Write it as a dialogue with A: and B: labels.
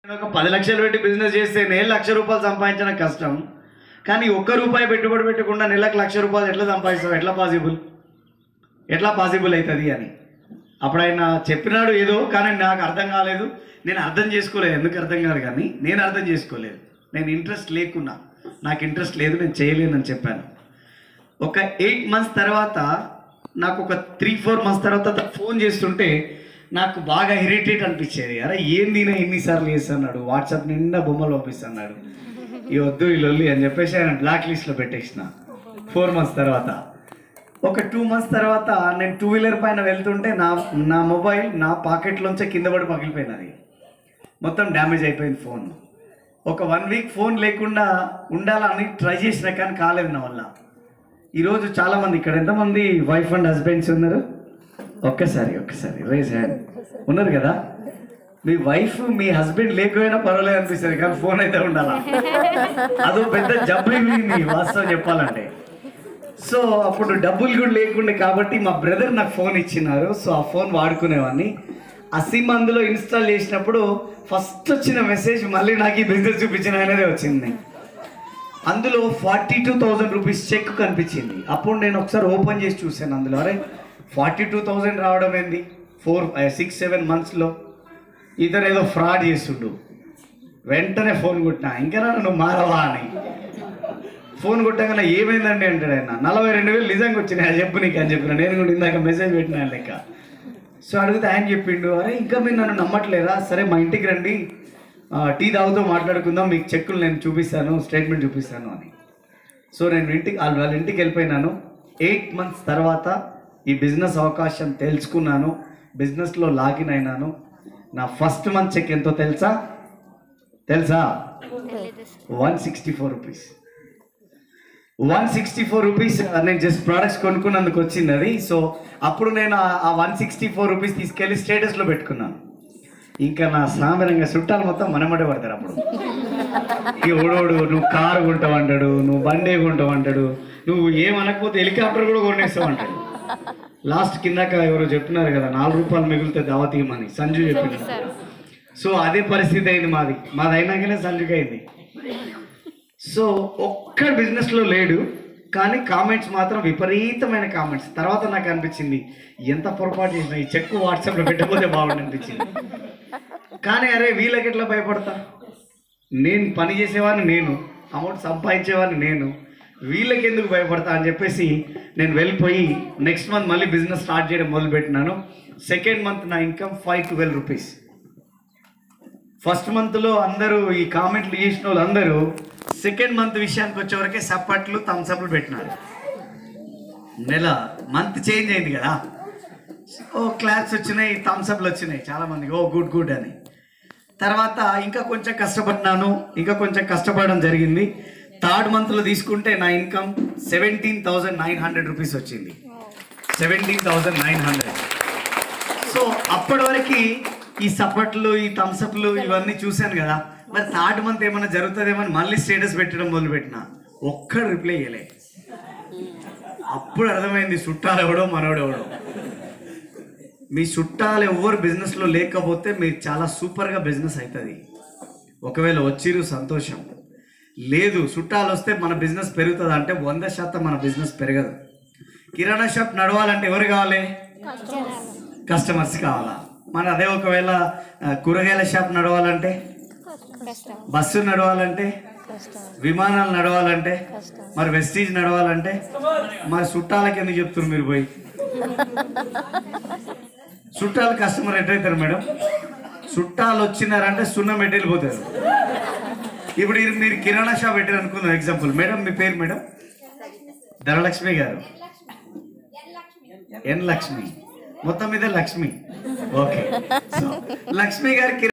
A: ఒక పది లక్షలు పెట్టి బిజినెస్ చేస్తే నెల లక్ష రూపాయలు సంపాదించడం కష్టం కానీ ఒక్క రూపాయి పెట్టుబడి పెట్టకుండా నెలకు లక్ష రూపాయలు ఎట్లా సంపాదిస్తావు ఎట్లా పాసిబుల్ ఎట్లా పాసిబుల్ అవుతుంది అని అప్పుడు ఆయన చెప్పినాడు ఏదో కానీ నాకు అర్థం కాలేదు నేను అర్థం చేసుకోలేదు ఎందుకు అర్థం కాదు కానీ నేను అర్థం చేసుకోలేదు నేను ఇంట్రెస్ట్ లేకున్నా నాకు ఇంట్రెస్ట్ లేదు నేను చేయలేనని చెప్పాను ఒక ఎయిట్ మంత్స్ తర్వాత నాకు ఒక త్రీ ఫోర్ మంత్స్ తర్వాత ఫోన్ చేస్తుంటే నాకు బాగా ఇరిటేట్ అనిపించేది అరే ఏంది నేను ఎన్నిసార్లు చేస్తున్నాడు వాట్సాప్ నిండా బొమ్మలు పంపిస్తున్నాడు ఈ వద్దు ఈ లొల్లి అని చెప్పేసి ఆయన బ్లాక్ లిస్ట్లో పెట్టేసిన ఫోర్ మంత్స్ తర్వాత ఒక టూ మంత్స్ తర్వాత నేను టూ వీలర్ పైన వెళ్తుంటే నా నా మొబైల్ నా పాకెట్లోంచే కింద పడి పగిలిపోయినది మొత్తం డ్యామేజ్ అయిపోయింది ఫోన్ ఒక వన్ వీక్ ఫోన్ లేకుండా ఉండాలని ట్రై చేసిన కానీ కాలేదు నా వల్ల ఈరోజు చాలా మంది ఇక్కడ ఎంతమంది వైఫ్ అండ్ హస్బెండ్స్ ఉన్నారు ఒక్కసారి ఒక్కసారి రేజ్ హ్యాండ్ ఉన్నారు కదా మీ వైఫ్ మీ హస్బెండ్ లేకపోయినా పర్వాలేదు అనిపిస్తుంది కానీ ఫోన్ అయితే ఉండాలా అదో పెద్ద జబ్బు మీ వాస్తవం చెప్పాలంటే సో అప్పుడు డబ్బులు కూడా లేకుండే కాబట్టి మా బ్రదర్ నాకు ఫోన్ ఇచ్చినారు సో ఆ ఫోన్ వాడుకునేవాడిని ఆ సిమ్ అందులో ఇన్స్టాల్ చేసినప్పుడు ఫస్ట్ వచ్చిన మెసేజ్ మళ్ళీ నాకు ఈ బిజినెస్ చూపించిన ఆయనదే వచ్చింది అందులో forty two thousand rupees cheque కనిపించింది అప్పుడు నేను ఒకసారి ఓపెన్ చేసి చూశాను అందులో అరే ఫార్టీ టూ థౌజండ్ రావడం ఏంది ఫోర్ సిక్స్ సెవెన్ మంత్స్లో ఇతను ఏదో ఫ్రాడ్ చేస్తుండు వెంటనే ఫోన్ కొట్టినా ఇంకా రా నువ్వు మారవా అని ఫోన్ కొట్టగానే ఏమైందండి అంటాడు ఆయన నలభై రెండు వేలు నిజంగా వచ్చినాయి అది చెప్పు నీకు అని చెప్పిన నేను కూడా ఇందాక మెసేజ్ పెట్టినా లెక్క సో అడిగితే ఆయన చెప్పిండు అరే ఇంకా మీరు నన్ను నమ్మట్లేదా సరే మా ఇంటికి రండి ఆ, టీ తాగుతూ మాట్లాడుకుందాం మీకు చెక్కులు నేను చూపిస్తాను స్టేట్మెంట్ చూపిస్తాను అని సో నేను ఇంటికి వాళ్ళ వాళ్ళ ఇంటికి వెళ్ళిపోయినాను ఎయిట్ మంత్స్ తర్వాత ఈ బిజినెస్ అవకాశం తెలుసుకున్నాను బిజినెస్లో లాగిన్ అయినాను నా ఫస్ట్ మంత్ చెక్ ఎంతో తెలుసా తెలుసా one sixty four rupees one sixty four rupees నేను జస్ట్ ప్రోడక్ట్స్ కొనుక్కున్నందుకు వచ్చింది అది సో అప్పుడు నేను ఆ- ఆ వన్ సిక్స్టీ ఫోర్ రూపీస్ తీసుకెళ్ళి స్టేటస్లో పెట్టుకున్నాను ఇంకా నా సామాన్యంగా చుట్టాలు మొత్తం మనమడే పడతారు అప్పుడు ఈ ఓడోడు నువ్వు కారు కొంటావు అంటాడు నువ్వు బండే కొంటావు అంటాడు నువ్వు ఏమనకపోతే హెలికాప్టర్ కూడా కొనేస్తావు అంటాడు లాస్ట్ కిందాక ఎవరో చెప్పినారు కదా నాలుగు రూపాయలు మిగిలితే దావతీయమని సంజు చెప్పినారు సో అదే పరిస్థితి అయింది మాది మాది అయినాకనే సంజుకి అయింది సో ఒక్క బిజినెస్లో లేడు కానీ కామెంట్స్ మాత్రం విపరీతమైన కామెంట్స్ తర్వాత నాకు అనిపించింది ఎంత పొరపాటు చేసిన ఈ చెక్ వాట్సాప్లో పెట్టకపోతే బాగుండు అనిపించింది కానీ అరే వీళ్ళకి ఎట్లా భయపడతా నేను పని చేసేవాడిని నేను అమౌంట్ సంపాదించేవాడిని నేను వీళ్ళకి ఎందుకు భయపడతా అని చెప్పేసి నేను వెళ్ళిపోయి నెక్స్ట్ మంత్ మళ్ళీ బిజినెస్ స్టార్ట్ చేయడం మొదలుపెట్టినాను సెకండ్ మంత్ నా income five twelve rupees first మంత్లో అందరూ ఈ కామెంట్లు చేసిన వాళ్ళు అందరూ సెకండ్ మంత్ విషయానికి వచ్చేవరకే సప్పట్లు థమ్స్అప్లు పెట్టినారు నెల మంత్ చేంజ్ అయింది కదా ఓ క్లాస్ వచ్చినాయి థమ్స్అప్లు వచ్చినాయి చాలా మందికి ఓ గుడ్ గుడ్ అని తర్వాత ఇంకా కొంచెం కష్టపడినాను ఇంకా కొంచెం కష్టపడడం జరిగింది థర్డ్ మంత్లో తీసుకుంటే నా income seventeen thousand nine hundred rupees వచ్చింది seventeen thousand nine hundred so అప్పటి వరకు ఈ సపట్లు ఈ థమ్స్అప్లు ఇవన్నీ చూశాను కదా మరి థర్డ్ మంత్ ఏమైనా జరుగుతుందేమో అని మళ్ళీ స్టేటస్ పెట్టడం మొదలుపెట్టిన ఒక్కడు రిప్లై చేయలే అప్పుడు అర్థమైంది చుట్టాలు ఎవడో మనోడు ఎవడో మీ చుట్టాలు ఎవ్వరు బిజినెస్లో లేకపోతే మీరు చాలా సూపర్గా బిజినెస్ అవుతుంది ఒకవేళ వచ్చిరు సంతోషం లేదు చుట్టాలు వస్తే మన బిజినెస్ పెరుగుతుంది అంటే వంద శాతం మన బిజినెస్ పెరగదు కిరాణా షాప్ నడవాలంటే ఎవరు కావాలి కస్టమర్స్ కావాలా మన అదే ఒకవేళ ఆ, కూరగాయల షాప్ నడవాలంటే బస్సు నడవాలంటే విమానాలు నడవాలంటే మరి వెస్టీజ్ నడవాలంటే మరి చుట్టాలకి ఎందుకు చెప్తున్నారు మీరు పోయి చుట్టాలు కస్టమర్ ఎట్లయితారు మేడం చుట్టాలు వచ్చినారంటే సున్నం పెట్టి వెళ్ళిపోతారు ఇప్పుడు ఇది మీరు కిరాణా షాప్ పెట్టారు అనుకుందాం ఎగ్జాంపుల్ మేడం మీ పేరు మేడం ధనలక్ష్మి గారు ఎన్ లక్ష్మి మొత్తం మీద లక్ష్మి ఓకే సో లక్ష్మి గారికి